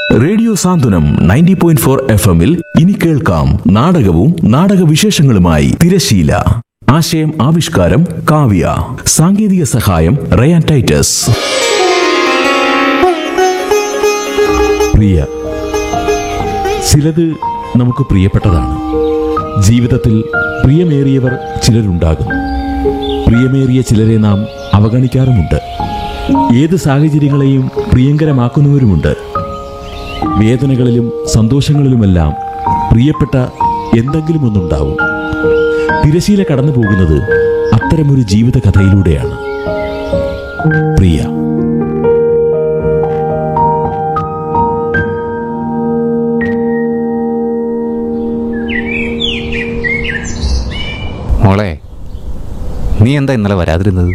radio Santhwanam ninety point four F എമ്മിൽ ഇനി കേൾക്കാം നാടകവും നാടക വിശേഷങ്ങളുമായി തിരശീല ആശയം ആവിഷ്കാരം കാവ്യ സാങ്കേതിക സഹായം റയാൻ ടൈറ്റസ് പ്രിയ ചിലത് നമുക്ക് പ്രിയപ്പെട്ടതാണ് ജീവിതത്തിൽ പ്രിയമേറിയവർ ചിലരുണ്ടാകും പ്രിയമേറിയ ചിലരെ നാം അവഗണിക്കാറുമുണ്ട് ഏത് സാഹചര്യങ്ങളെയും പ്രിയങ്കരമാക്കുന്നവരുമുണ്ട് വേദനകളിലും സന്തോഷങ്ങളിലുമെല്ലാം പ്രിയപ്പെട്ട എന്തെങ്കിലും ഒന്നുണ്ടാവും തിരശീല കടന്നു പോകുന്നത് അത്തരമൊരു ജീവിത കഥയിലൂടെയാണ് പ്രിയ മോളെ നീ എന്താ ഇന്നലെ വരാതിരുന്നത്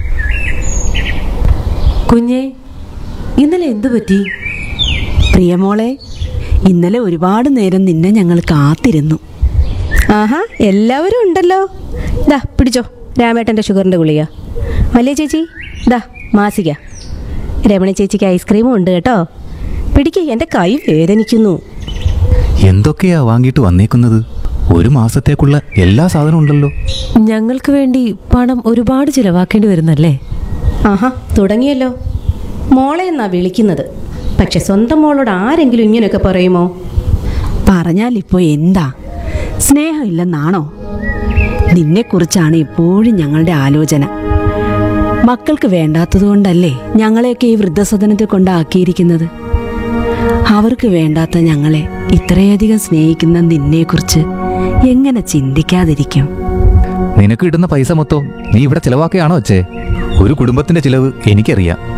കുഞ്ഞെ ഇന്നലെ എന്തു പറ്റി പ്രിയമോളെ ഇന്നലെ ഒരുപാട് നേരം നിന്നെ ഞങ്ങൾ കാത്തിരുന്നു ആഹാ എല്ലാവരും ഉണ്ടല്ലോ ദാ പിടിച്ചോ രാമേട്ടൻ്റെ ഷുഗറിൻ്റെ ഗുളിക വലിയ ചേച്ചി ദാ മാസിക രമണി ചേച്ചിക്ക് ഐസ്ക്രീമും ഉണ്ട് കേട്ടോ പിടിക്ക് എൻ്റെ കൈ വേദനിക്കുന്നു എന്തൊക്കെയാ വാങ്ങിയിട്ട് വന്നേക്കുന്നത് ഒരു മാസത്തേക്കുള്ള എല്ലാ സാധനവും ഉണ്ടല്ലോ ഞങ്ങൾക്ക് വേണ്ടി പണം ഒരുപാട് ചിലവാക്കേണ്ടി വരുന്നല്ലേ ആഹാ തുടങ്ങിയല്ലോ മോളെ എന്നാ വിളിക്കുന്നത് പക്ഷെ സ്വന്തം മോളോട് ആരെങ്കിലും ഇങ്ങനെയൊക്കെ പറയുമോ പറഞ്ഞാൽ ഇപ്പോൾ എന്താ സ്നേഹമില്ലെന്നാണോ നിന്നെക്കുറിച്ചാണ് എപ്പോഴും ഞങ്ങളുടെ ആലോചന മക്കൾക്ക് വേണ്ടാത്തതുകൊണ്ടല്ലേ ഞങ്ങളെയൊക്കെ ഈ വൃദ്ധസദനത്തിൽ കൊണ്ടാക്കിയിരിക്കുന്നത് അവർക്ക് വേണ്ടാത്ത ഞങ്ങളെ ഇത്രയധികം സ്നേഹിക്കുന്ന നിന്നെക്കുറിച്ച് എങ്ങനെ ചിന്തിക്കാതിരിക്കും നിനക്ക് കിട്ടുന്ന പൈസ മൊത്തം നീ ഇവിടെ ചിലവാക്കുകയാണോ അച്ഛേ ഒരു കുടുംബത്തിന്റെ ചിലവ് എനിക്കറിയാം